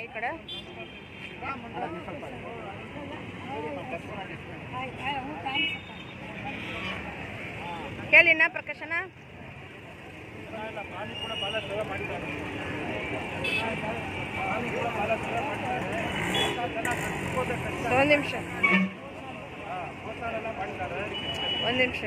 ಈ ಕಡೆ ಕೇಳಿನ ಪ್ರಕಾಶನ ಒಂದು ನಿಮಿಷ ಒಂದು ನಿಮಿಷ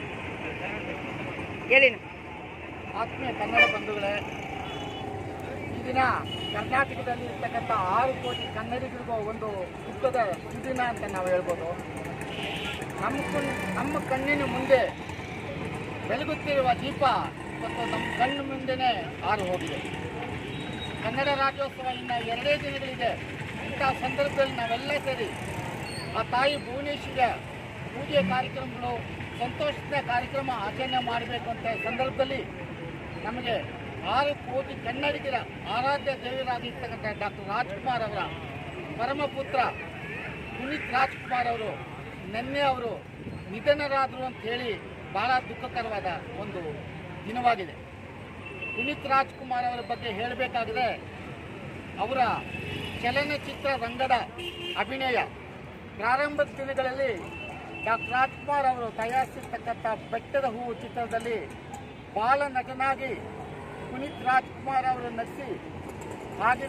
ಹೇಳಿನ ಆತ್ಮೀಯ ಕನ್ನಡ ಬಂಧುಗಳೇ ಈ ದಿನ ಕರ್ನಾಟಕದಲ್ಲಿ ಇರ್ತಕ್ಕಂಥ ಆರು ಕೋಟಿ ಕನ್ನಡಿಗರಿಗೂ ಒಂದು ದುಃಖದ ಸುದಿನ ಅಂತ ನಾವು ಹೇಳ್ಬೋದು ನಮ್ಮ ಕಣ್ ನಮ್ಮ ಕಣ್ಣಿನ ಮುಂದೆ ಬೆಳಗುತ್ತಿರುವ ದೀಪ ಇವತ್ತು ನಮ್ಮ ಕಣ್ಣು ಮುಂದೆನೇ ಆರು ಹೋಗಿದೆ ಕನ್ನಡ ರಾಜ್ಯೋತ್ಸವ ಇನ್ನು ಎರಡೇ ದಿನಗಳಿದೆ ಇಂಥ ಸಂದರ್ಭದಲ್ಲಿ ನಾವೆಲ್ಲ ಸೇರಿ ಆ ತಾಯಿ ಭುವನೇಶ್ವರ ಪೂಜೆ ಕಾರ್ಯಕ್ರಮಗಳು ಸಂತೋಷದ ಕಾರ್ಯಕ್ರಮ ಆಚರಣೆ ಮಾಡಬೇಕು ಅಂತ ಸಂದರ್ಭದಲ್ಲಿ ನಮಗೆ ಆರು ಕೋಟಿ ಕನ್ನಡಿಗರ ಆರಾಧ್ಯ ದೇವರಾಗಿರ್ತಕ್ಕಂಥ ಡಾಕ್ಟರ್ ರಾಜ್ಕುಮಾರ್ ಅವರ ಪರಮಪುತ್ರ ಪುನೀತ್ ರಾಜ್ಕುಮಾರ್ ಅವರು ನಿನ್ನೆ ಅವರು ನಿಧನರಾದರು ಅಂತ ಹೇಳಿ ಬಹಳ ದುಃಖಕರವಾದ ಒಂದು ದಿನವಾಗಿದೆ ಪುನೀತ್ ರಾಜ್ಕುಮಾರ್ ಅವರ ಬಗ್ಗೆ ಹೇಳಬೇಕಾಗಿದೆ ಅವರ ಚಲನಚಿತ್ರ ರಂಗದ ಅಭಿನಯ ಪ್ರಾರಂಭದ ದಿನಗಳಲ್ಲಿ ಡಾಕ್ಟರ್ ರಾಜ್ಕುಮಾರ್ ಅವರು ತಯಾರಿಸಿರ್ತಕ್ಕಂಥ ಬೆಟ್ಟದ ಹೂವು ಚಿತ್ರದಲ್ಲಿ ಬಾಲ ನಟನಾಗಿ ಪುನೀತ್ ರಾಜ್ಕುಮಾರ್ ಅವರು ನಟಿಸಿ ಆಗಿನ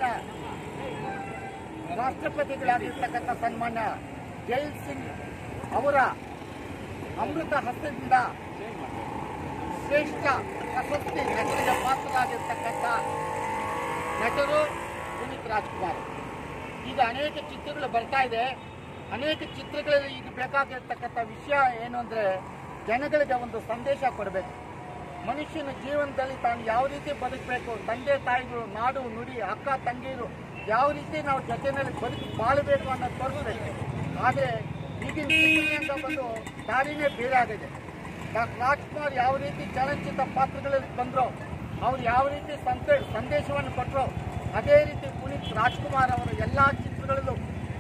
ರಾಷ್ಟ್ರಪತಿಗಳಾಗಿರ್ತಕ್ಕಂಥ ಸನ್ಮಾನ್ಯ ಜೈಲ್ ಸಿಂಗ್ ಅವರ ಅಮೃತ ಹಸ್ತದಿಂದ ಶ್ರೇಷ್ಠ ಪ್ರಶಸ್ತಿ ನಟನೆಗೆ ಪಾತ್ರರಾಗಿರ್ತಕ್ಕಂಥ ನಟರು ಪುನೀತ್ ರಾಜ್ಕುಮಾರ್ ಈಗ ಅನೇಕ ಚಿತ್ರಗಳು ಬರ್ತಾ ಇದೆ ಅನೇಕ ಚಿತ್ರಗಳಲ್ಲಿ ಈಗ ಬೇಕಾಗಿರ್ತಕ್ಕಂಥ ವಿಷಯ ಏನು ಅಂದರೆ ಜನಗಳಿಗೆ ಒಂದು ಸಂದೇಶ ಕೊಡಬೇಕು ಮನುಷ್ಯನ ಜೀವನದಲ್ಲಿ ತಾನು ಯಾವ ರೀತಿ ಬದುಕಬೇಕು ತಂದೆ ತಾಯಿಗಳು ನಾಡು ನುಡಿ ಅಕ್ಕ ತಂಗಿಯರು ಯಾವ ರೀತಿ ನಾವು ಜೊತೆಯಲ್ಲಿ ಬದುಕಿ ಬಾಳಬೇಕು ಅನ್ನೋದು ತೋರಿಸ್ಬೇಕು ಆದರೆ ಈಗಿನ ಚಿತ್ರರಂಗ ಬಂದು ದಾರಿನೇ ಬೇರೆ ಆಗಿದೆ ಡಾಕ್ಟರ್ ರಾಜ್ಕುಮಾರ್ ಯಾವ ರೀತಿ ಚಲನಚಿತ್ರ ಪಾತ್ರಗಳಲ್ಲಿ ಬಂದರೋ ಅವ್ರು ಯಾವ ರೀತಿ ಸಂತೆ ಸಂದೇಶವನ್ನು ಕೊಟ್ಟರು ಅದೇ ರೀತಿ ಪುನೀತ್ ರಾಜ್ಕುಮಾರ್ ಅವರ ಎಲ್ಲ ಚಿತ್ರಗಳಲ್ಲೂ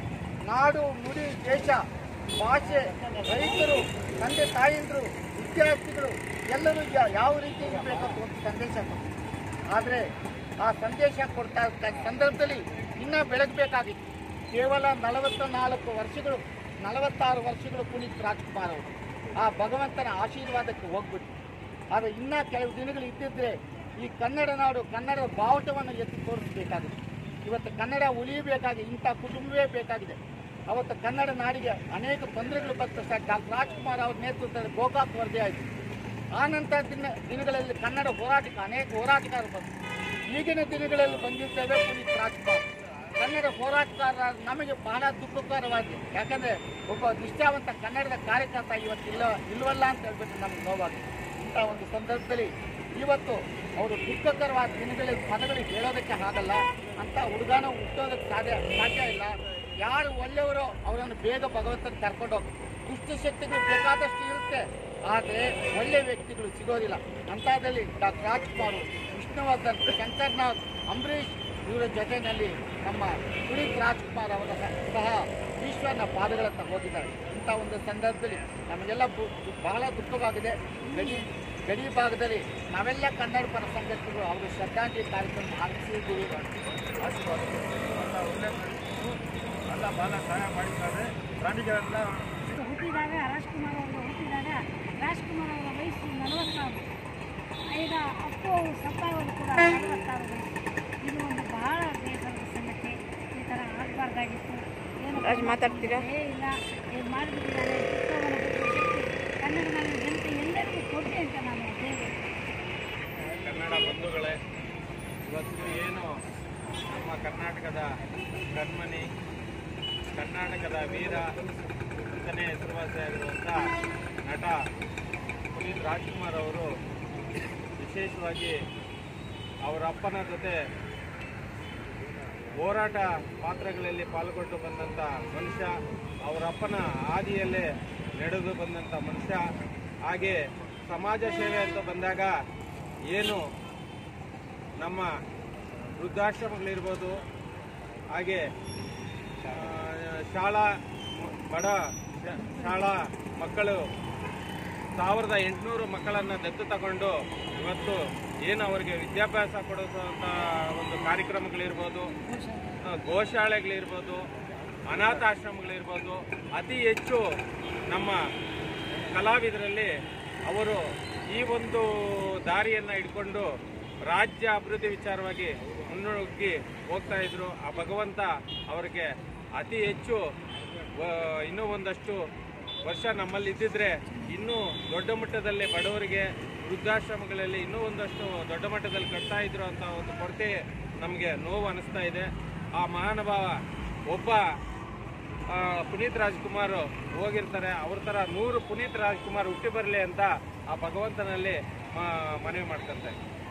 ನಾಡು ನುಡಿ ದೇಶ ಭಾಷೆ ರೈತರು ತಂದೆ ತಾಯಂದರು ವಿದ್ಯಾರ್ಥಿಗಳು ಎಲ್ಲರೂ ಯಾ- ಯಾವ ರೀತಿ ಇರಬೇಕಂತ ಒಂದು ಸಂದೇಶ ಕೊಟ್ಟರು ಆದರೆ ಆ ಸಂದೇಶ ಕೊಡ್ತಾ ಇದ್ದ ಸಂದರ್ಭದಲ್ಲಿ ಇನ್ನೂ ಬೆಳಗಬೇಕಾಗಿತ್ತು ಕೇವಲ ನಲವತ್ತ ನಾಲ್ಕು ವರ್ಷಗಳು ನಲವತ್ತಾರು ವರ್ಷಗಳು ಪುನೀತ್ ರಾಜ್ಕುಮಾರ್ ಅವರು ಆ ಭಗವಂತನ ಆಶೀರ್ವಾದಕ್ಕೆ ಹೋಗ್ಬಿಟ್ಟು ಆದರೆ ಇನ್ನೂ ಕೆಲವು ದಿನಗಳು ಇದ್ದಿದ್ರೆ ಈ ಕನ್ನಡ ನಾಡು ಕನ್ನಡದ ಬಾವುಟವನ್ನು ಎತ್ತಿ ತೋರಿಸಬೇಕಾಗಿದೆ ಇವತ್ತು ಕನ್ನಡ ಉಳಿಯಬೇಕಾಗಿದೆ ಇಂಥ ಕುಟುಂಬವೇ ಬೇಕಾಗಿದೆ ಅವತ್ತು ಕನ್ನಡ ನಾಡಿಗೆ ಅನೇಕ ತೊಂದರೆಗಳು ಬಂತು ಸರ್ ಡಾಕ್ಟರ್ ರಾಜ್ಕುಮಾರ್ ಅವ್ರ ನೇತೃತ್ವದಲ್ಲಿ ಗೋಕಾಕ್ ವರದಿ ಆಯಿತು ಆ ನಂತರ ದಿನ ದಿನಗಳಲ್ಲಿ ಕನ್ನಡ ಹೋರಾಟಕ್ಕೆ ಅನೇಕ ಹೋರಾಟಗಾರರು ಬಂದರು ಈಗಿನ ದಿನಗಳಲ್ಲಿ ಬಂದಿದ್ದೇವೆ ಪುನೀತ್ ರಾಜ್ಕುಮಾರ್ ಕನ್ನಡ ಹೋರಾಟಗಾರರ ನಮಗೆ ಬಹಳ ದುಃಖಕರವಾಗಿದೆ ಯಾಕಂದರೆ ಒಬ್ಬ ನಿಷ್ಠಾವಂತ ಕನ್ನಡದ ಕಾರ್ಯಕರ್ತ ಇವತ್ತು ಇಲ್ಲ ಇಲ್ವಲ್ಲ ಅಂತ ಹೇಳ್ಬಿಟ್ಟು ನಮ್ಗೆ ನೋವಾಗಿದೆ ಇಂಥ ಒಂದು ಸಂದರ್ಭದಲ್ಲಿ ಇವತ್ತು ಅವರು ದುಃಖಕರವಾದ ದಿನಗಳಲ್ಲಿ ಪದಗಳಿಗೆ ಹೇಳೋದಕ್ಕೆ ಆಗಲ್ಲ ಅಂತ ಹುಡುಗನ ಹುಟ್ಟೋದಕ್ಕೆ ಸಾಧ್ಯ ಸಾಧ್ಯ ಇಲ್ಲ ಯಾರು ಒಳ್ಳೆಯವರು ಅವರನ್ನು ಬೇಗ ಭಗವಂತನ ಕರ್ಕೊಂಡು ಹೋಗಿ ದುಷ್ಟ ಶಕ್ತಿಗಳು ಬೇಕಾದಷ್ಟು ಇರುತ್ತೆ ಆದರೆ ಒಳ್ಳೆ ವ್ಯಕ್ತಿಗಳು ಸಿಗೋದಿಲ್ಲ ಅಂಥದ್ರಲ್ಲಿ ಡಾಕ್ಟರ್ ರಾಜ್ಕುಮಾರ್ ವಿಷ್ಣುವರ್ಧನ್ ಶಂಕರ್ನಾಥ್ ಅಂಬರೀಷ್ ಇವರ ಜೊತೆಯಲ್ಲಿ ನಮ್ಮ ಪುನೀತ್ ರಾಜ್ಕುಮಾರ್ ಅವರ ಸಹ ಈಶ್ವರನ ಪಾದಗಳತ್ತ ಹೋಗಿದ್ದಾರೆ ಇಂಥ ಒಂದು ಸಂದರ್ಭದಲ್ಲಿ ನಮಗೆಲ್ಲ ಬು- ಬಹಳ ದುಃಖವಾಗಿದೆ ಗಡಿ ಗಡಿ ಭಾಗದಲ್ಲಿ ನಾವೆಲ್ಲ ಕನ್ನಡ ಪರ ಸಂಘಟನೆಗಳು ಅವರು ಶ್ರದ್ಧಾಂಜಲಿ ಕಾರ್ಯಕ್ರಮ ಆರಂಭಿಸಿದ್ದೀವಿ ಎಲ್ಲ ಬಹಳ ಸಹಾಯ ಮಾಡಿದ್ದಾರೆ ಪ್ರಾಣಿಗಳೆಲ್ಲ ಹುಟ್ಟಿದಾಗ ರಾಜ್ಕುಮಾರ್ ಅವರು ಹುಟ್ಟಿದಾಗ ರಾಜ್ಕುಮಾರ್ ಅವರ ವಯಸ್ಸು ನಲವತ್ತಾರು ಈಗ ಅಪ್ಪು ಅವರು ಸತ್ತಾವರು ಕೂಡ ನಲವತ್ತಾರು ವಯಸ್ಸು ಇದು ಒಂದು ಬಹಳ ಬೇಸರದ ಸಂಗತಿ ಈ ಥರ ಆಗಬಾರ್ದಾಗಿತ್ತು ಏನು ರಾಜ್ ಮಾತಾಡ್ತೀರಾ? ಏ ಇಲ್ಲ ಇದು ಮಾಡಿಬಿಟ್ಟಿದ್ದಾರೆ ದುಃಖವನ್ನು ಬಿಟ್ಟು ಶಕ್ತಿ ಕನ್ನಡ ನಾಡಿನ ಜನತೆ ಎಲ್ಲರಿಗೂ ಕೊಟ್ಟೆ ಅಂತ ನಾನು ದೇವರು ಕನ್ನಡ ಬಂಧುಗಳೇ ಇವತ್ತು ಏನು ನಮ್ಮ ಕರ್ನಾಟಕದ ಕಣ್ಮಣಿ ಕರ್ನಾಟಕದ ವೀರ ಅಂತಲೇ ಹೆಸರುವಾಸಿಯಾಗಿರುವಂಥ ನಟ ಪುನೀತ್ ರಾಜ್ಕುಮಾರ್ ಅವರು ವಿಶೇಷವಾಗಿ ಅವರ ಅಪ್ಪನ ಜೊತೆ ಹೋರಾಟ ಪಾತ್ರಗಳಲ್ಲಿ ಪಾಲ್ಗೊಂಡು ಬಂದಂಥ ಮನುಷ್ಯ ಅವರ ಅಪ್ಪನ ಹಾದಿಯಲ್ಲೇ ನಡೆದು ಬಂದಂಥ ಮನುಷ್ಯ ಹಾಗೆ ಸಮಾಜ ಸೇವೆ ಅಂತ ಬಂದಾಗ ಏನು ನಮ್ಮ ವೃದ್ಧಾಶ್ರಮಗಳಿರ್ಬೋದು ಹಾಗೆ ಆ, ಶಾಲಾ ಮ- ಬಡ ಶ- ಶಾಲಾ ಮಕ್ಕಳು ಸಾವಿರದ ಎಂಟುನೂರು ಮಕ್ಕಳನ್ನು ದತ್ತು ತಗೊಂಡು ಇವತ್ತು ಏನು ಅವರಿಗೆ ವಿದ್ಯಾಭ್ಯಾಸ ಕೊಡಿಸುವಂಥ ಒಂದು ಕಾರ್ಯಕ್ರಮಗಳಿರ್ಬೋದು ಆ, ಗೋಶಾಲೆಗಳಿರ್ಬೋದು ಅನಾಥಾಶ್ರಮಗಳಿರ್ಬೋದು ಅತಿ ಹೆಚ್ಚು ನಮ್ಮ ಕಲಾವಿದರಲ್ಲಿ ಅವರು ಈ ಒಂದು ದಾರಿಯನ್ನು ಇಟ್ಕೊಂಡು ರಾಜ್ಯ ಅಭಿವೃದ್ಧಿ ವಿಚಾರವಾಗಿ ಮುನ್ನುಗ್ಗಿ ಹೋಗ್ತಾ ಇದ್ರು ಆ ಭಗವಂತ ಅವರಿಗೆ ಅತಿ ಹೆಚ್ಚು ಆ, ಇನ್ನೂ ಒಂದಷ್ಟು ವರ್ಷ ನಮ್ಮಲ್ಲಿ ಇದ್ದಿದ್ರೆ ಇನ್ನೂ ದೊಡ್ಡ ಮಟ್ಟದಲ್ಲಿ ಬಡವರಿಗೆ ವೃದ್ಧಾಶ್ರಮಗಳಲ್ಲಿ ಇನ್ನೂ ಒಂದಷ್ಟು ದೊಡ್ಡ ಮಟ್ಟದಲ್ಲಿ ಕಟ್ತಾ ಇದ್ರು ಅಂತ ಒಂದು ಕೊರತೆ ನಮಗೆ ನೋವು ಅನಿಸ್ತಾ ಇದೆ ಆ ಮಹಾನುಭಾವ ಒಬ್ಬ ಆ, ಪುನೀತ್ ರಾಜ್ಕುಮಾರ್ ಹೋಗಿರ್ತಾರೆ ಅವ್ರ ಥರ ನೂರು ಪುನೀತ್ ರಾಜ್ಕುಮಾರ್ ಹುಟ್ಟಿ ಬರಲಿ ಅಂತ ಆ ಭಗವಂತನಲ್ಲಿ ಮ- ಮನವಿ ಮಾಡ್ಕೊಂತಾರೆ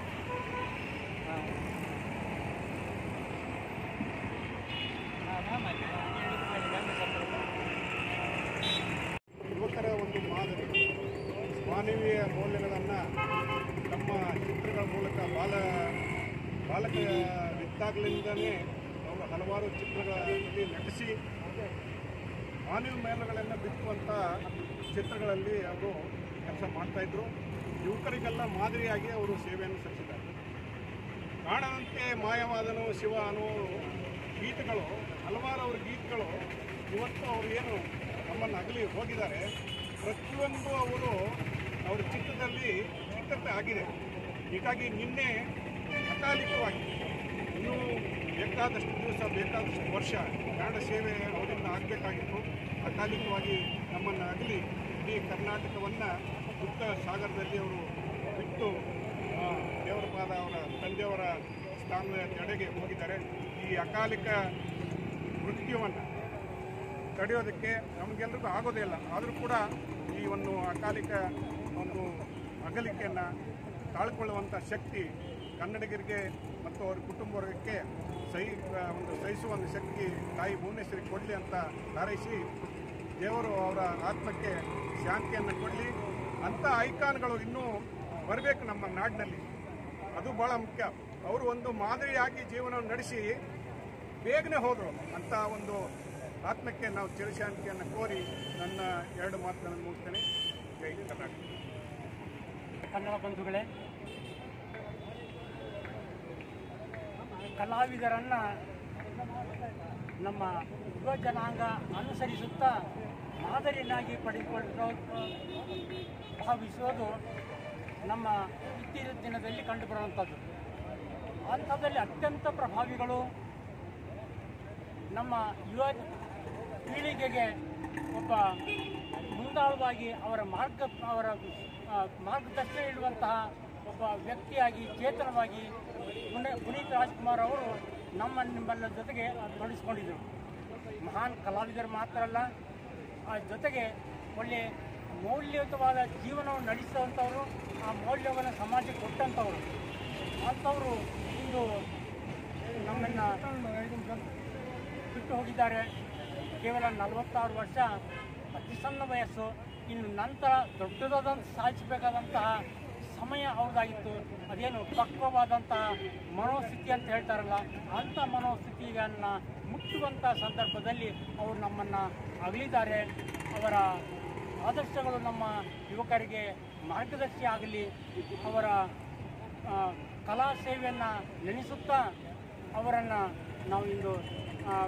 ಯುವಕರ ಒಂದು ಮಾದರಿ ಮಾನವೀಯ ಮೌಲ್ಯಗಳನ್ನು ನಮ್ಮ ಚಿತ್ರಗಳ ಮೂಲಕ ಬಾಲ ಬಾಲಕ ಇದ್ದಾಗಲಿಂದನೇ ಅವರು ಹಲವಾರು ಚಿತ್ರಗಳಲ್ಲಿ ನಟಿಸಿ ಮಾನವ ಮೌಲ್ಯಗಳನ್ನು ಬಿತ್ತುವಂಥ ಚಿತ್ರಗಳಲ್ಲಿ ಅವರು ಕೆಲಸ ಮಾಡ್ತಾಯಿದ್ರು ಯುವಕರಿಗೆಲ್ಲ ಮಾದರಿಯಾಗಿ ಅವರು ಸೇವೆಯನ್ನು ಸಲ್ಲಿಸಿದ್ದಾರೆ ಕಾಣದಂತೆ ಮಾಯವಾದನು ಶಿವ ಅನ್ನೋ ಗೀತೆಗಳು ಹಲವಾರು ಅವ್ರ ಗೀತೆಗಳು ಇವತ್ತು ಅವರು ಏನು ನಮ್ಮನ್ನು ಅಗಲಿ ಹೋಗಿದ್ದಾರೆ ಪ್ರತಿಯೊಂದು ಅವರು ಅವರ ಚಿತ್ರದಲ್ಲಿ ಚಿತ್ರತೆ ಆಗಿದೆ ಹೀಗಾಗಿ ನಿನ್ನೆ ಅಕಾಲಿಕವಾಗಿ ಇನ್ನೂ ಬೇಕಾದಷ್ಟು ದಿವಸ ಬೇಕಾದಷ್ಟು ವರ್ಷ ಕನ್ನಡ ಸೇವೆ ಅವರಿಂದ ಆಗಬೇಕಾಗಿತ್ತು ಅಕಾಲಿಕವಾಗಿ ನಮ್ಮನ್ನು ಅಗಲಿ ಇಡೀ ಕರ್ನಾಟಕವನ್ನು ದುಃಖ ಸಾಗರದಲ್ಲಿ ಅವರು ಬಿಟ್ಟು ಆ, ದೇವರ ಪಾದ ಅವರ ತಂದೆಯವರ ಸ್ಥಾನದ ಕಡೆಗೆ ಹೋಗಿದ್ದಾರೆ ಈ ಅಕಾಲಿಕ ಮೃತ್ಯುವನ್ನು ತಡೆಯೋದಕ್ಕೆ ನಮಗೆಲ್ರಿಗೂ ಆಗೋದೇ ಇಲ್ಲ ಆದರೂ ಕೂಡ ಈ ಒಂದು ಅಕಾಲಿಕ ಒಂದು ಅಗಲಿಕೆಯನ್ನು ತಾಳ್ಕೊಳ್ಳುವಂಥ ಶಕ್ತಿ ಕನ್ನಡಿಗರಿಗೆ ಮತ್ತು ಅವ್ರ ಕುಟುಂಬ ವರ್ಗಕ್ಕೆ ಸಹಿ ಒಂದು ಸಹಿಸುವ ಒಂದು ಶಕ್ತಿ ತಾಯಿ ಭುವನೇಶ್ವರಿ ಕೊಡಲಿ ಅಂತ ಹಾರೈಸಿ ದೇವರು ಅವರ ಆತ್ಮಕ್ಕೆ ಶಾಂತಿಯನ್ನು ಕೊಡಲಿ ಅಂಥ ಐಕಾನ್ಗಳು ಇನ್ನೂ ಬರಬೇಕು ನಮ್ಮ ನಾಡಿನಲ್ಲಿ ಅದು ಭಾಳ ಮುಖ್ಯ ಅವರು ಒಂದು ಮಾದರಿಯಾಗಿ ಜೀವನವನ್ನು ನಡೆಸಿ ಬೇಗನೆ ಹೋದರು ಅಂತ ಒಂದು ಆತ್ಮಕ್ಕೆ ನಾವು ಚಿರಶಾಂತಿಯನ್ನು ಕೋರಿ ನನ್ನ ಎರಡು ಮಾತುಗಳನ್ನು ಮುಗಿಸ್ತೇನೆ ಜೈ ಕರ್ನಾಟಕ ಕನ್ನಡ ಬಂಧುಗಳೇ ಕಲಾವಿದರನ್ನು ನಮ್ಮ ಯುವ ಜನಾಂಗ ಅನುಸರಿಸುತ್ತಾ ಮಾದರಿಯನ್ನಾಗಿ ಪಡೆದುಕೊಳ್ಳೋ ಭಾವಿಸೋದು ನಮ್ಮ ಇತ್ತೀಚಿನ ದಿನದಲ್ಲಿ ಕಂಡುಬರುವಂಥದ್ದು ಅಂಥದ್ದಲ್ಲಿ ಅತ್ಯಂತ ಪ್ರಭಾವಿಗಳು ನಮ್ಮ ಯುವ ಪೀಳಿಗೆಗೆ ಒಬ್ಬ ಮುಂದಾಳವಾಗಿ ಅವರ ಮಾರ್ಗ ಅವರ ಆ, ಮಾರ್ಗದರ್ಶನ ನೀಡುವಂತಹ ಒಬ್ಬ ವ್ಯಕ್ತಿಯಾಗಿ ಚೇತನವಾಗಿ ಪುನ- ಪುನೀತ್ ರಾಜ್ಕುಮಾರ್ ಅವರು ನಮ್ಮ ನಿಮ್ಮೆಲ್ಲ ಜೊತೆಗೆ ತೊಡಗಿಸ್ಕೊಂಡಿದ್ದರು ಮಹಾನ್ ಕಲಾವಿದರು ಮಾತ್ರ ಅಲ್ಲ ಆ ಜೊತೆಗೆ ಒಳ್ಳೆಯ ಮೌಲ್ಯಯುತವಾದ ಜೀವನವನ್ನು ನಡೆಸಿದಂಥವರು ಆ ಮೌಲ್ಯವನ್ನು ಸಮಾಜಕ್ಕೆ ಕೊಟ್ಟಂಥವರು ಅಂಥವರು ಇಂದು ನಮ್ಮನ್ನು ಬಿಟ್ಟು ಹೋಗಿದ್ದಾರೆ ಕೇವಲ ನಲವತ್ತಾರು ವರ್ಷ ಅತಿ ಸಣ್ಣ ವಯಸ್ಸು ಇನ್ನು ನಂತರ ದೊಡ್ಡದಾದಂಥ ಸಾಧಿಸಬೇಕಾದಂತಹ ಸಮಯ ಅವ್ರದ್ದಾಗಿತ್ತು ಅದೇನು ಪಕ್ವವಾದಂತಹ ಮನೋಸ್ಥಿತಿ ಅಂತ ಹೇಳ್ತಾರಲ್ಲ ಅಂಥ ಮನೋಸ್ಥಿತಿಯನ್ನು ಮುಟ್ಟುವಂಥ ಸಂದರ್ಭದಲ್ಲಿ ಅವರು ನಮ್ಮನ್ನು ಅಗಲಿದ್ದಾರೆ ಅವರ ಆದರ್ಶಗಳು ನಮ್ಮ ಯುವಕರಿಗೆ ಮಾರ್ಗದರ್ಶಿ ಆಗಲಿ ಅವರ ಆ, ಕಲಾ ಸೇವೆಯನ್ನು ನೆನೆಸುತ್ತಾ ಅವರನ್ನು ನಾವು ಇಂದು ಆ,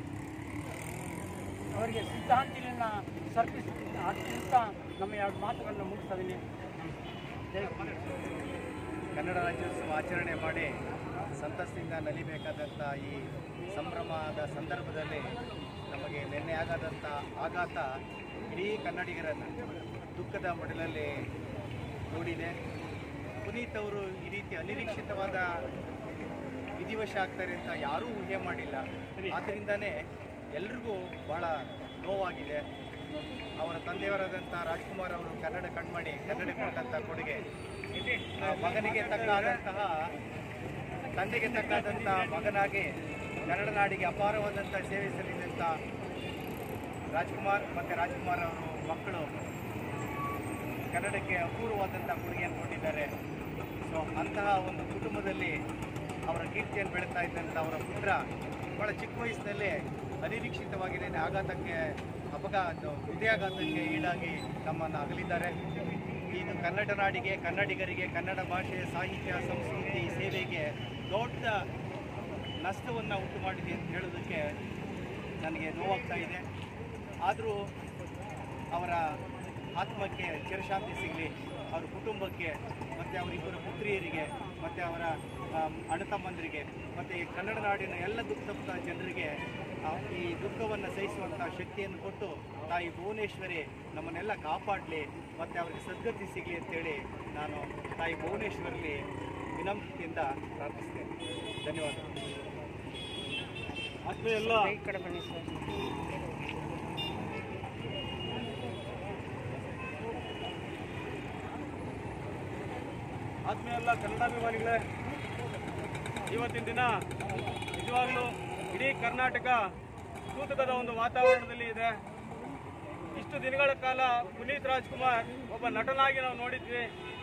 ಅವರಿಗೆ ಸಿದ್ಧಾಂತಿಯನ್ನು ಸರ್ಪಿಸಿ ಅರ್ಪಿಸುತ್ತಾ ನಮ್ಮ ಎರಡು ಮಾತುಗಳನ್ನು ಮುಗಿಸ್ತಾ ಇದ್ದೀನಿ ಜೈ ಕನ್ನಡ ರಾಜ್ಯೋತ್ಸವ ಆಚರಣೆ ಮಾಡಿ ಸಂತಸದಿಂದ ನಲಿಬೇಕಾದಂಥ ಈ ಸಂಭ್ರಮದ ಸಂದರ್ಭದಲ್ಲಿ ನಮಗೆ ನಿನ್ನೆ ಆಗಾದಂಥ ಆಘಾತ ಇಡೀ ಕನ್ನಡಿಗರನ್ನು ದುಃಖದ ಮಡಲಲ್ಲಿ ನೋಡಿದೆ ಪುನೀತ್ ಅವರು ಈ ರೀತಿ ಅನಿರೀಕ್ಷಿತವಾದ ವಿಧಿವಶ ಆಗ್ತಾರೆ ಅಂತ ಯಾರೂ ಊಹೆ ಮಾಡಿಲ್ಲ ಆದ್ದರಿಂದನೇ ಎಲ್ರಿಗೂ ಭಾಳ ನೋವಾಗಿದೆ ಅವರ ತಂದೆಯವರಾದಂಥ ರಾಜ್ಕುಮಾರ್ ಅವರು ಕನ್ನಡ ಕಣ್ಮಣಿ ಕನ್ನಡಕ್ಕೆ ಕೊಟ್ಟಂಥ ಕೊಡುಗೆ ಆ ಮಗನಿಗೆ ತಕ್ಕಾದಂತಹ ತಂದೆಗೆ ತಕ್ಕಾದಂಥ ಮಗನಾಗಿ ಕನ್ನಡ ನಾಡಿಗೆ ಅಪಾರವಾದಂಥ ಸೇವೆ ಸಲ್ಲಿಸಿದಂಥ ರಾಜ್ಕುಮಾರ್ ಮತ್ತು ರಾಜ್ಕುಮಾರ್ ಅವರು ಮಕ್ಕಳು ಕನ್ನಡಕ್ಕೆ ಅಪೂರ್ವವಾದಂಥ ಕೊಡುಗೆಯನ್ನು ಕೊಟ್ಟಿದ್ದಾರೆ ಸೊ ಅಂತಹ ಒಂದು ಕುಟುಂಬದಲ್ಲಿ ಅವರ ಕೀರ್ತಿಯನ್ನು ಬೆಳೀತಾ ಇದ್ದಂಥ ಅವರ ಪುತ್ರ ಬಹಳ ಚಿಕ್ಕ ವಯಸ್ಸಿನಲ್ಲೇ ಅನಿರೀಕ್ಷಿತವಾಗಿ ನಿನ್ನೆ ಆಘಾತಕ್ಕೆ ಅಪಘಾತ ಹೃದಯಾಘಾತಕ್ಕೆ ಈಡಾಗಿ ನಮ್ಮನ್ನು ಅಗಲಿದ್ದಾರೆ ಇದು ಕನ್ನಡ ನಾಡಿಗೆ ಕನ್ನಡಿಗರಿಗೆ ಕನ್ನಡ ಭಾಷೆ ಸಾಹಿತ್ಯ ಸಂಸ್ಕೃತಿ ಸೇವೆಗೆ ದೊಡ್ಡ ನಷ್ಟವನ್ನು ಉಂಟು ಮಾಡಿದೆ ಅಂತ ಹೇಳೋದಕ್ಕೆ ನನಗೆ ನೋವಾಗ್ತಾ ಇದೆ ಆದರೂ ಅವರ ಆತ್ಮಕ್ಕೆ ಚಿರಶಾಂತಿ ಸಿಗಲಿ ಅವರ ಕುಟುಂಬಕ್ಕೆ ಮತ್ತು ಅವರಿಬ್ಬರ ಪುತ್ರಿಯರಿಗೆ ಮತ್ತು ಅವರ ಆಮ್, ಅಣ್ಣ ತಮ್ಮಂದರಿಗೆ ಮತ್ತು ಈ ಕನ್ನಡ ನಾಡಿನ ಎಲ್ಲ ದುಃಖದ ಜನರಿಗೆ ಆ, ಈ ದುಃಖವನ್ನು ಸಹಿಸುವಂಥ ಶಕ್ತಿಯನ್ನು ಕೊಟ್ಟು ತಾಯಿ ಭುವನೇಶ್ವರಿ ನಮ್ಮನ್ನೆಲ್ಲ ಕಾಪಾಡಲಿ ಮತ್ತು ಅವರಿಗೆ ಸದ್ಗತಿ ಸಿಗಲಿ ಅಂತೇಳಿ ನಾನು ತಾಯಿ ಭುವನೇಶ್ವರಲ್ಲಿ ವಿನಮ್ರತೆಯಿಂದ ಪ್ರಾರ್ಥಿಸ್ತೇನೆ ಧನ್ಯವಾದಗಳು ಆತ್ಮೀಯ ಈ ಕಡೆ ಬನ್ನಿ ಸರ್ ಆತ್ಮೀಯ ಎಲ್ಲ ಕನ್ನಡಾಭಿಮಾನಿಗಳೇ ಇವತ್ತಿನ ದಿನ ನಿಜವಾಗ್ಲೂ ಇಡೀ ಕರ್ನಾಟಕ ಸೂತಕದ ಒಂದು ವಾತಾವರಣದಲ್ಲಿ ಇದೆ ಇಷ್ಟು ದಿನಗಳ ಕಾಲ ಪುನೀತ್ ರಾಜ್ಕುಮಾರ್ ಒಬ್ಬ ನಟನಾಗಿ ನಾವು ನೋಡಿದ್ವಿ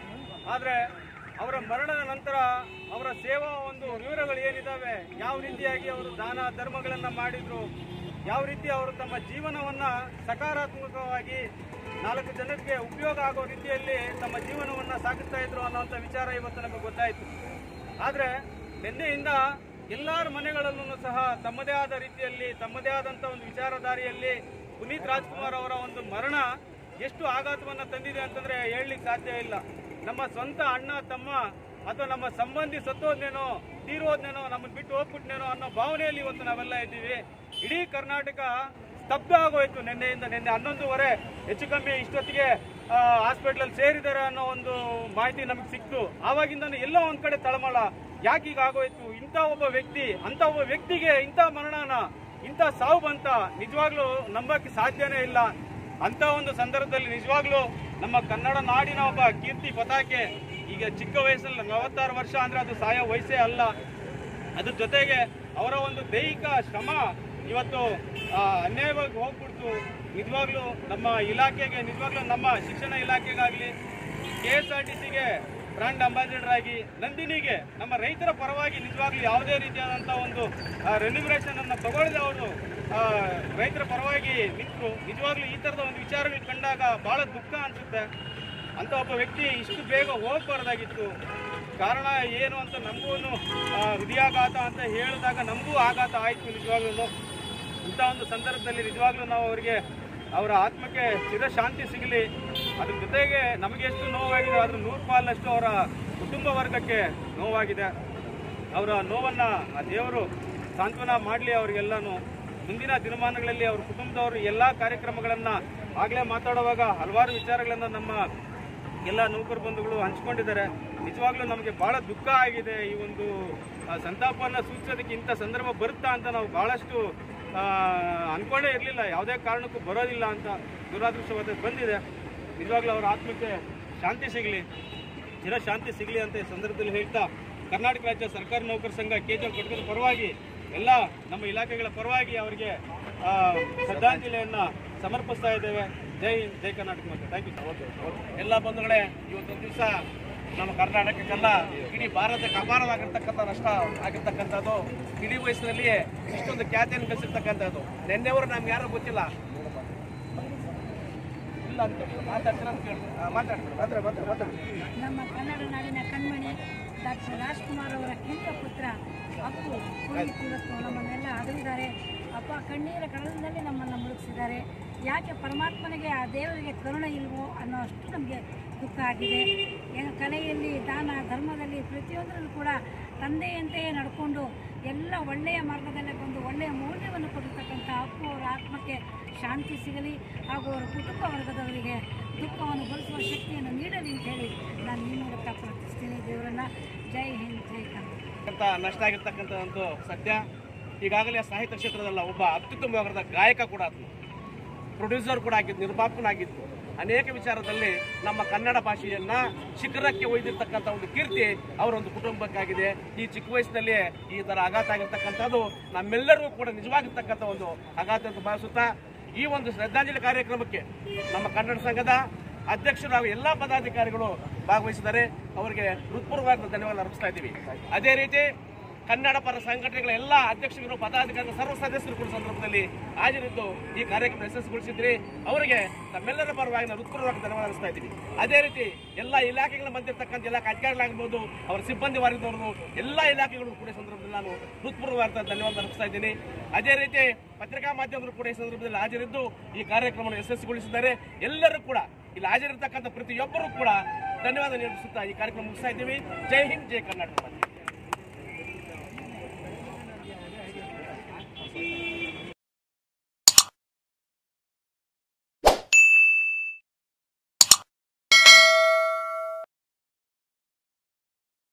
ಆದರೆ ಅವರ ಮರಣದ ನಂತರ ಅವರ ಸೇವಾ ಒಂದು ವಿವರಗಳು ಏನಿದ್ದಾವೆ ಯಾವ ರೀತಿಯಾಗಿ ಅವರು ದಾನ ಧರ್ಮಗಳನ್ನು ಮಾಡಿದ್ರು ಯಾವ ರೀತಿ ಅವರು ತಮ್ಮ ಜೀವನವನ್ನ ಸಕಾರಾತ್ಮಕವಾಗಿ ನಾಲ್ಕು ಜನರಿಗೆ ಉಪಯೋಗ ಆಗೋ ರೀತಿಯಲ್ಲಿ ತಮ್ಮ ಜೀವನವನ್ನ ಸಾಗಿಸ್ತಾ ಇದ್ರು ಅನ್ನೋಂಥ ವಿಚಾರ ಇವತ್ತು ನಮಗೆ ಗೊತ್ತಾಯಿತು ಆದರೆ ನಿನ್ನೆಯಿಂದ ಎಲ್ಲರ ಮನೆಗಳಲ್ಲೂ ಸಹ ತಮ್ಮದೇ ಆದ ರೀತಿಯಲ್ಲಿ ತಮ್ಮದೇ ಆದಂಥ ಒಂದು ವಿಚಾರಧಾರಿಯಲ್ಲಿ ಪುನೀತ್ ರಾಜ್ಕುಮಾರ್ ಅವರ ಒಂದು ಮರಣ ಎಷ್ಟು ಆಘಾತವನ್ನ ತಂದಿದೆ ಅಂತಂದ್ರೆ ಹೇಳಲಿಕ್ಕೆ ಸಾಧ್ಯ ಇಲ್ಲ ನಮ್ಮ ಸ್ವಂತ ಅಣ್ಣ ತಮ್ಮ ಅಥವಾ ನಮ್ಮ ಸಂಬಂಧಿ ಸತ್ತೋದ್ನೇನೋ ತೀರೋದ್ನೇನೋ ನಮ್ಮನ್ನು ಬಿಟ್ಟು ಹೋಗ್ಬಿಟ್ನೇನೋ ಅನ್ನೋ ಭಾವನೆಯಲ್ಲಿ ಇವತ್ತು ನಾವೆಲ್ಲ ಇದ್ದೀವಿ ಇಡೀ ಕರ್ನಾಟಕ ಸ್ತಬ್ಧ ಆಗೋಯ್ತು ನಿನ್ನೆಯಿಂದ ನಿನ್ನೆ ಹನ್ನೊಂದುವರೆ ಹೆಚ್ಚು ಕಮ್ಮಿ ಇಷ್ಟೊತ್ತಿಗೆ ಹಾಸ್ಪಿಟ್ಲಲ್ಲಿ ಸೇರಿದ್ದಾರೆ ಅನ್ನೋ ಒಂದು ಮಾಹಿತಿ ನಮಗೆ ಸಿಕ್ತು ಆವಾಗಿಂದ ಎಲ್ಲೋ ಒಂದ್ ಕಡೆ ತಳಮಳ ಯಾಕೆ ಈಗ ಆಗೋಯ್ತು ಇಂಥ ಒಬ್ಬ ವ್ಯಕ್ತಿ ಅಂತ ಒಬ್ಬ ವ್ಯಕ್ತಿಗೆ ಇಂಥ ಮರಣನ ಇಂಥ ಸಾವು ಬಂತ ನಿಜವಾಗ್ಲೂ ನಂಬಕ್ಕೆ ಸಾಧ್ಯನೇ ಇಲ್ಲ ಅಂತ ಒಂದು ಸಂದರ್ಭದಲ್ಲಿ ನಿಜವಾಗ್ಲೂ ನಮ್ಮ ಕನ್ನಡ ನಾಡಿನ ಒಬ್ಬ ಕೀರ್ತಿ ಪತಾಕೆ ಈಗ ಚಿಕ್ಕ ವಯಸ್ಸಲ್ಲಿ ನಲವತ್ತಾರು ವರ್ಷ ಅಂದ್ರೆ ಅದು ಸಾಯೋ ವಯಸ್ಸೇ ಅಲ್ಲ ಅದ್ರ ಜೊತೆಗೆ ಅವರ ಒಂದು ದೈಹಿಕ ಶ್ರಮ ಇವತ್ತು ಆ, ಅನ್ಯಾಯವಾಗಿ ಹೋಗ್ಬಿಡ್ತು ನಿಜವಾಗ್ಲೂ ನಮ್ಮ ಇಲಾಖೆಗೆ ನಿಜವಾಗ್ಲೂ ನಮ್ಮ ಶಿಕ್ಷಣ ಇಲಾಖೆಗಾಗಲಿ ಕೆ ಎಸ್ ಆರ್ ಟಿ ಸಿಗೆ ಬ್ರಾಂಡ್ ಅಂಬಾಸಿಡರ್ ಆಗಿ ನಂದಿನಿಗೆ ನಮ್ಮ ರೈತರ ಪರವಾಗಿ ನಿಜವಾಗ್ಲೂ ಯಾವುದೇ ರೀತಿಯಾದಂಥ ಒಂದು ರೆನ್ಯುಮರೇಷನ್ ಅನ್ನು ತಗೊಳ್ಳದೆ ಅವರು ಆ, ರೈತರ ಪರವಾಗಿ ನಿಂತರು ನಿಜವಾಗ್ಲೂ ಈ ಥರದ ಒಂದು ವಿಚಾರಗಳು ಕಂಡಾಗ ಬಹಳ ದುಃಖ ಅನ್ಸುತ್ತೆ ಅಂತ ಒಬ್ಬ ವ್ಯಕ್ತಿ ಇಷ್ಟು ಬೇಗ ಹೋಗ್ಬಾರ್ದಾಗಿತ್ತು ಕಾರಣ ಏನು ಅಂತ ನಮಗೂ ಹೃದಯಾಘಾತ ಅಂತ ಹೇಳಿದಾಗ ನಮಗೂ ಆಘಾತ ಆಯಿತು ನಿಜವಾಗ್ಲೂ ಇಂಥ ಒಂದು ಸಂದರ್ಭದಲ್ಲಿ ನಿಜವಾಗ್ಲೂ ನಾವು ಅವರಿಗೆ ಅವರ ಆತ್ಮಕ್ಕೆ ಚಿರಶಾಂತಿ ಸಿಗಲಿ ಅದ್ರ ಜೊತೆಗೆ ನಮಗೆ ಎಷ್ಟು ನೋವಾಗಿದೆ ಅದ್ರ ನೂರು ಪಾಲಷ್ಟು ಅವರ ಕುಟುಂಬ ವರ್ಗಕ್ಕೆ ನೋವಾಗಿದೆ ಅವರ ನೋವನ್ನ ಆ ದೇವರು ಸಾಂತ್ವನ ಮಾಡಲಿ ಅವರಿಗೆಲ್ಲನೂ ಮುಂದಿನ ದಿನಮಾನಗಳಲ್ಲಿ ಅವ್ರ ಕುಟುಂಬದವರು ಎಲ್ಲ ಕಾರ್ಯಕ್ರಮಗಳನ್ನ ಆಗಲೇ ಮಾತಾಡುವಾಗ ಹಲವಾರು ವಿಚಾರಗಳನ್ನ ನಮ್ಮ ಎಲ್ಲ ನೌಕರ ಬಂಧುಗಳು ಹಂಚ್ಕೊಂಡಿದ್ದಾರೆ ನಿಜವಾಗ್ಲೂ ನಮಗೆ ಬಹಳ ದುಃಖ ಆಗಿದೆ ಈ ಒಂದು ಆ, ಸಂತಾಪವನ್ನ ಸೂಚಿಸೋದಕ್ಕೆ ಇಂಥ ಸಂದರ್ಭ ಬರುತ್ತಾ ಅಂತ ನಾವು ಬಹಳಷ್ಟು ಆ, ಅನ್ಕೊಂಡೇ ಇರಲಿಲ್ಲ ಯಾವುದೇ ಕಾರಣಕ್ಕೂ ಬರೋದಿಲ್ಲ ಅಂತ ದುರಾದೃಷ್ಟವಾದ ಬಂದಿದೆ ನಿಜವಾಗ್ಲೂ ಅವರ ಆತ್ಮಕ್ಕೆ ಶಾಂತಿ ಸಿಗಲಿ ಚಿರ ಶಾಂತಿ ಸಿಗಲಿ ಅಂತ ಈ ಸಂದರ್ಭದಲ್ಲಿ ಹೇಳ್ತಾ ಕರ್ನಾಟಕ ರಾಜ್ಯ ಸರ್ಕಾರಿ ನೌಕರ ಸಂಘ ಕೆಜಿ ಘಟಕದ ಪರವಾಗಿ ಎಲ್ಲ ನಮ್ಮ ಇಲಾಖೆಗಳ ಪರವಾಗಿ ಅವರಿಗೆ ಆ, ಶ್ರದ್ಧಾಂಜಲಿಯನ್ನ ಸಮರ್ಪಿಸ್ತಾ ಇದ್ದೇವೆ ಜೈ ಹಿಂದ್ ಜೈ ಕರ್ನಾಟಕ ಮತ್ತು ಥ್ಯಾಂಕ್ ಯು ಎಲ್ಲ ಬಂಧುಗಳೇ ಇವತ್ತೊಂದು ದಿವಸ ನಮ್ಮ ಕರ್ನಾಟಕಕ್ಕೆಲ್ಲ ಇಡೀ ಭಾರತಕ್ಕೆ ಅಪಾರವಾಗಿರ್ತಕ್ಕಂಥ ನಷ್ಟ ಆಗಿರ್ತಕ್ಕಂಥದ್ದು ಇಡೀ ವಯಸ್ಸಿನಲ್ಲಿ ಇಷ್ಟೊಂದು ಖ್ಯಾತಿಯನ್ನು ಗಳಿಸಿರ್ತಕ್ಕಂಥದ್ದು ನಿನ್ನೆವರು ನಮ್ಗೆ ಯಾರು ಗೊತ್ತಿಲ್ಲ ಇಲ್ಲ ಅಂತ ಮಾತಾಡ್ತೀರ ಅಂತ ಕೇಳಿ ಮಾತಾಡ್ತಾರೆ ಮಾತಾಡಿ ಮಾತಾಡಿ ಮಾತಾಡಿ ನಮ್ಮ ಕನ್ನಡ ನಾಡಿನ ಕಣ್ಮಣಿ ಡಾಕ್ಟರ್ ರಾಜ್ಕುಮಾರ್ ಅವರ ಕೆಂಪ ಪುತ್ರ ಅಪ್ಪು ಪುನೀತ್ ಇವತ್ತು ನಮ್ಮನ್ನೆಲ್ಲ ಅಗಲಿದ್ದಾರೆ ಅಪ್ಪ ಕಣ್ಣೀರ ಕಡಲದಲ್ಲಿ ನಮ್ಮನ್ನು ಮುಳುಗಿಸಿದ್ದಾರೆ ಯಾಕೆ ಪರಮಾತ್ಮನಿಗೆ ಆ ದೇವರಿಗೆ ಕರುಣೆ ಇಲ್ವೋ ಅನ್ನೋ ಅಷ್ಟು ನಮಗೆ ದುಃಖ ಆಗಿದೆ ಏನು ಕಲೆಯಲ್ಲಿ ದಾನ ಧರ್ಮದಲ್ಲಿ ಪ್ರತಿಯೊಂದರಲ್ಲೂ ಕೂಡ ತಂದೆಯಂತೆಯೇ ನಡ್ಕೊಂಡು ಎಲ್ಲ ಒಳ್ಳೆಯ ಮಾರ್ಗದಲ್ಲೇ ಬಂದು ಒಳ್ಳೆಯ ಮೌಲ್ಯವನ್ನು ಕೊಟ್ಟಿರ್ತಕ್ಕಂಥ ಅಪ್ಪು ಅವರ ಆತ್ಮಕ್ಕೆ ಶಾಂತಿ ಸಿಗಲಿ ಹಾಗೂ ಅವರ ಕುಟುಂಬ ವರ್ಗದವರಿಗೆ ದುಃಖವನ್ನು ಭರಿಸುವ ಶಕ್ತಿಯನ್ನು ನೀಡಲಿ ಅಂತ ಹೇಳಿ ನಾನು ಈ ಮೂಲಕ ಪ್ರಾರ್ಥಿಸ್ತೀನಿ ದೇವರನ್ನ ಜೈ ಹಿಂದ್ ಜೈ ಕನ್ನಡ ಅಂತ ನಷ್ಟ ಆಗಿರ್ತಕ್ಕಂಥ ಒಂದು ಸತ್ಯ ಈಗಾಗಲೇ ಸಾಹಿತ್ಯ ಕ್ಷೇತ್ರದಲ್ಲ ಒಬ್ಬ ಅತ್ಯುತ್ತಮವಾದ ಗಾಯಕ ಕೂಡ ಆದ್ನು ಪ್ರೊಡ್ಯೂಸರ್ ಕೂಡ ಆಗಿದ್ದು ನಿರ್ಮಾಪಕನಾಗಿದ್ದು ಅನೇಕ ವಿಚಾರದಲ್ಲಿ ನಮ್ಮ ಕನ್ನಡ ಭಾಷೆಯನ್ನ ಶಿಖರಕ್ಕೆ ಒಯ್ದಿರ್ತಕ್ಕಂಥ ಒಂದು ಕೀರ್ತಿ ಅವರ ಒಂದು ಕುಟುಂಬಕ್ಕಾಗಿದೆ ಈ ಚಿಕ್ಕ ವಯಸ್ಸಿನಲ್ಲಿ ಈ ತರ ಆಘಾತ ಆಗಿರ್ತಕ್ಕಂಥದ್ದು ನಮ್ಮೆಲ್ಲರಿಗೂ ಕೂಡ ನಿಜವಾಗಿರ್ತಕ್ಕಂಥ ಒಂದು ಆಘಾತ ಅಂತ ಭಾವಿಸುತ್ತಾ ಈ ಒಂದು ಶ್ರದ್ಧಾಂಜಲಿ ಕಾರ್ಯಕ್ರಮಕ್ಕೆ ನಮ್ಮ ಕನ್ನಡ ಸಂಘದ ಅಧ್ಯಕ್ಷರು ಹಾಗೂ ಎಲ್ಲಾ ಪದಾಧಿಕಾರಿಗಳು ಭಾಗವಹಿಸಿದ್ದಾರೆ ಅವರಿಗೆ ಹೃತ್ಪೂರ್ವಕ ಧನ್ಯವಾದ ಅರ್ಪಿಸ್ತಾ ಇದ್ದೀವಿ ಅದೇ ರೀತಿ ಕನ್ನಡ ಪರ ಸಂಘಟನೆಗಳ ಎಲ್ಲ ಅಧ್ಯಕ್ಷರು ಪದಾಧಿಕಾರಿಗಳು ಸರ್ವ ಸದಸ್ಯರು ಕೂಡ ಸಂದರ್ಭದಲ್ಲಿ ಹಾಜರಿದ್ದು ಈ ಕಾರ್ಯಕ್ರಮ ಯಶಸ್ವಿಗೊಳಿಸಿದ್ರಿ ಅವರಿಗೆ ತಮ್ಮೆಲ್ಲರ ಪರವಾಗಿ ನಾವು ಹೃತ್ಪೂರ್ವಕ ಧನ್ಯವಾದ ಅನಿಸ್ತಾ ಇದ್ದೀವಿ ಅದೇ ರೀತಿ ಎಲ್ಲ ಇಲಾಖೆಗಳ ಮಧ್ಯೆ ಇರ್ತಕ್ಕಂಥ ಎಲ್ಲ ಅಧಿಕಾರಿಗಳಾಗಿರ್ಬೋದು ಅವರ ಸಿಬ್ಬಂದಿ ವರ್ಗದವರು ಎಲ್ಲ ಇಲಾಖೆಗಳು ಕೂಡ ಈ ಸಂದರ್ಭದಲ್ಲಿ ನಾನು ಹೃತ್ಪೂರ್ವಕ ಧನ್ಯವಾದ ಅರ್ಪಿಸ್ತಾ ಇದ್ದೀನಿ ಅದೇ ರೀತಿ ಪತ್ರಿಕಾ ಮಾಧ್ಯಮರು ಕೂಡ ಈ ಸಂದರ್ಭದಲ್ಲಿ ಹಾಜರಿದ್ದು ಈ ಕಾರ್ಯಕ್ರಮವನ್ನು ಯಶಸ್ವಿಗೊಳಿಸಿದ್ದಾರೆ ಎಲ್ಲರೂ ಕೂಡ ಇಲ್ಲಿ ಹಾಜರಿರ್ತಕ್ಕಂಥ ಪ್ರತಿಯೊಬ್ಬರು ಕೂಡ ಧನ್ಯವಾದ ನೀಡಿಸುತ್ತಾ ಈ ಕಾರ್ಯಕ್ರಮ ಮುಗಿಸ್ತಾ ಇದ್ದೀವಿ ಜೈ ಹಿಂದ್ ಜೈ ಕರ್ನಾಟಕ